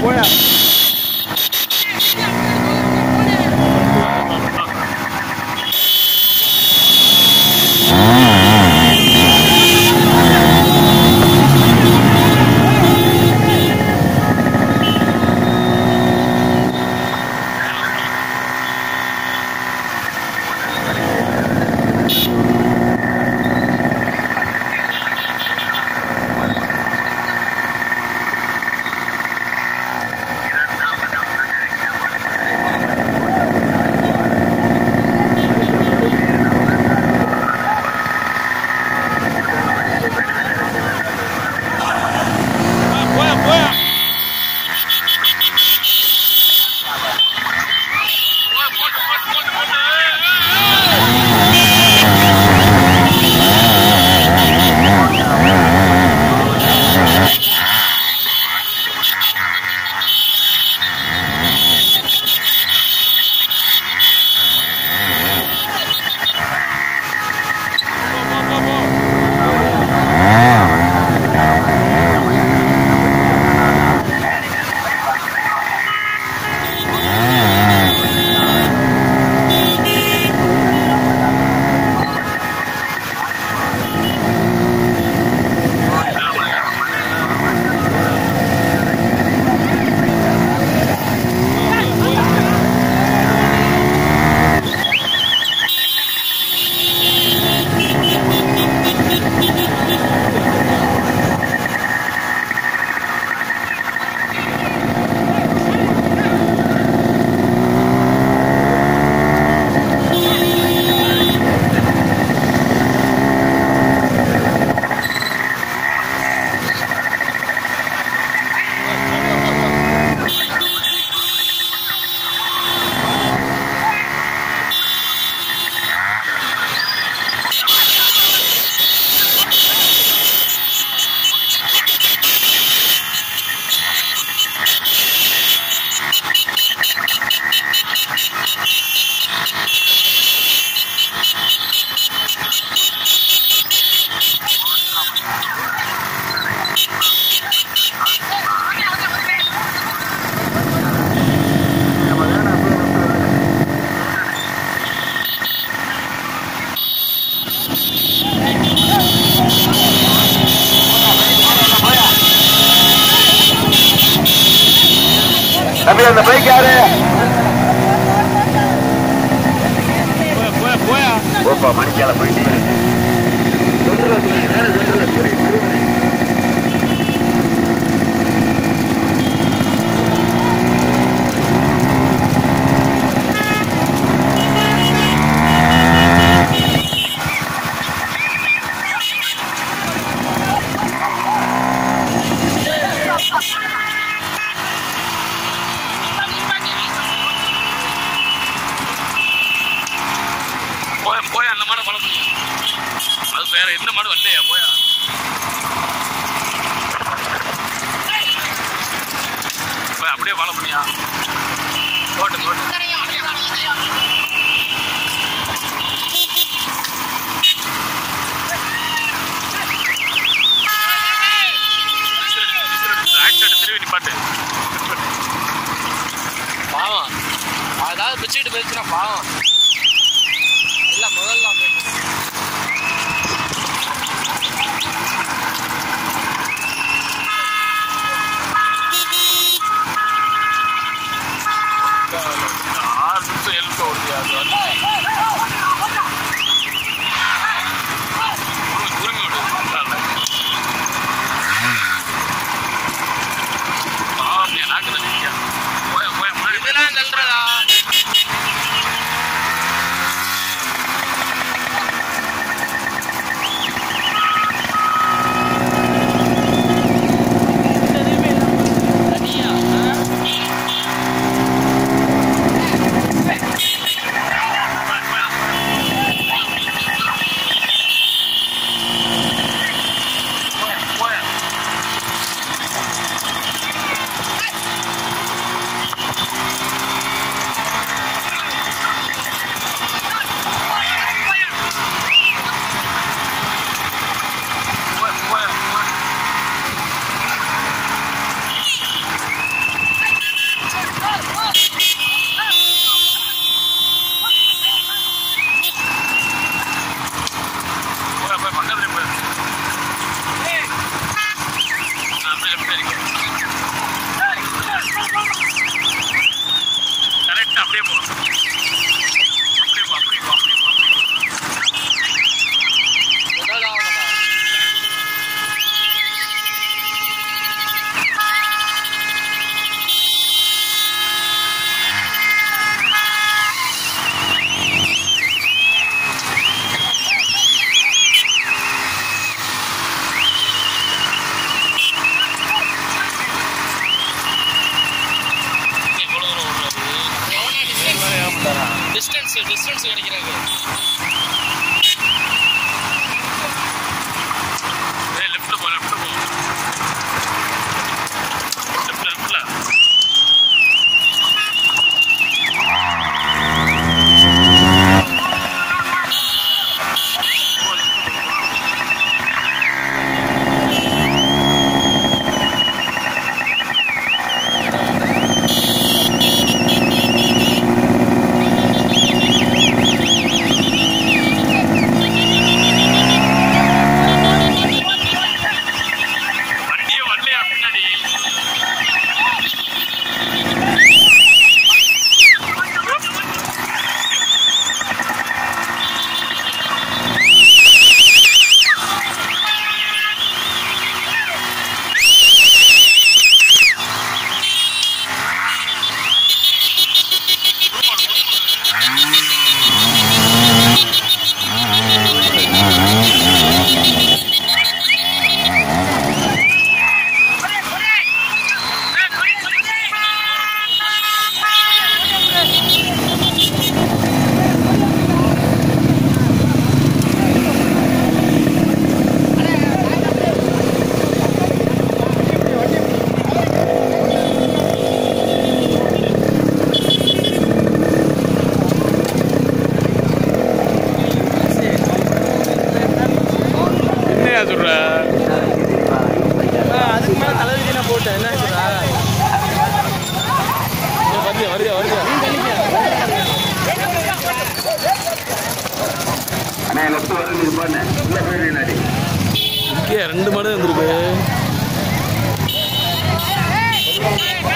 போயா போயா போயா தம்பி அந்த பைக் யாரு போயா போயா போயா ஓப்பா மணிக்கால போயிட்டு போயா போயா அந்த மாடை வளர்ப்பு அது வேற எந்த மாடு வரலையா போயா போய் அப்படியே வாழ முடியா தோட்டம் தோட்டம் ஆக்சிடென்ட் திரும்பி நிப்பாட்டு பாவம் அதாவது பிச்சுக்கிட்டு போயிடுச்சுன்னா பாவம் இல்ல முதல்ல வந்து ஆறு நிமிஷம் எழுக்க ஓடுது அது வந்து உரிமை விடு பாவம் என் நாக்கு தண்ணி போய போய முன்னாடி இதெல்லாம் தள்ளுறதா தனியா ஆ? டிஸ்டன்ஸ் டிஸ்டன்ஸ் கிடைக்கிறது ஏய் லெஃப்ட்ல போ லெஃப்ட்ல போ லெஃப்ட்ல லெஃப்ட்ல வண்டியே வரலையா பின்னாடி என்னையா சொல்ற அதுக்கு மேல தலைவிதி நான் போட்டேன் என்ன ஆச்சுடா வருது வருது வருது அண்ணா லெஃப்ட் வந்து போன உள்ள போயிடு நாடி இங்கே ரெண்டு மணி வந்திருக்கு Hey!